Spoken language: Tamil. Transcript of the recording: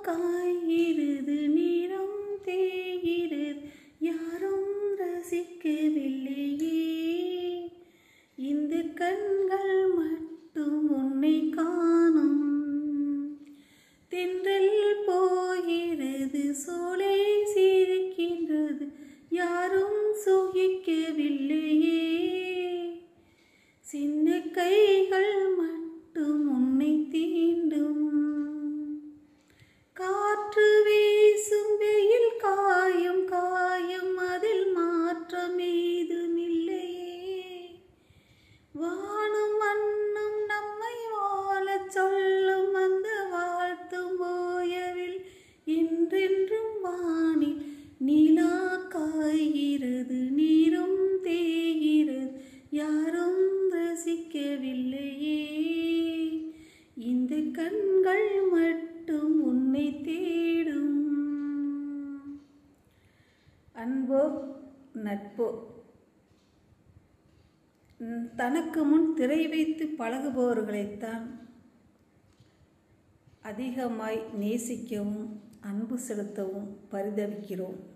காய்கிறது நீரம் தேய்கிறது யாரும் ரசிக்கவில்லையே இந்த கண்கள் மட்டும் உன்னை காணும் தென்றல் போகிறது சோலை சிரிக்கின்றது யாரும் சுகிக்கவில்லையே சின்ன கைகள் மட்டும் உன்னை தீண்டும் காற்று வீசும் வெயில் காயும் காயும் அதில் மாற்றம் ஏதுமில்லையே வானும் மண்ணும் நம்மை வாழச் சொல்லும் அந்த வாழ்த்தும் ஓயவில் என்றென்றும் வானில் நிலா காய்கிறது நீரும் தேய்கிறது யாரும் ரசிக்கவில்லையே இந்த கண்கள் மட்டும் உன்னை தேடும் அன்போ நட்போ ம், தனக்கு முன் திரை வைத்து பழகுபவர்களைத்தான் அதிகமாய் நேசிக்கவும் அன்பு செலுத்தவும் பரிதவிக்கிறோம்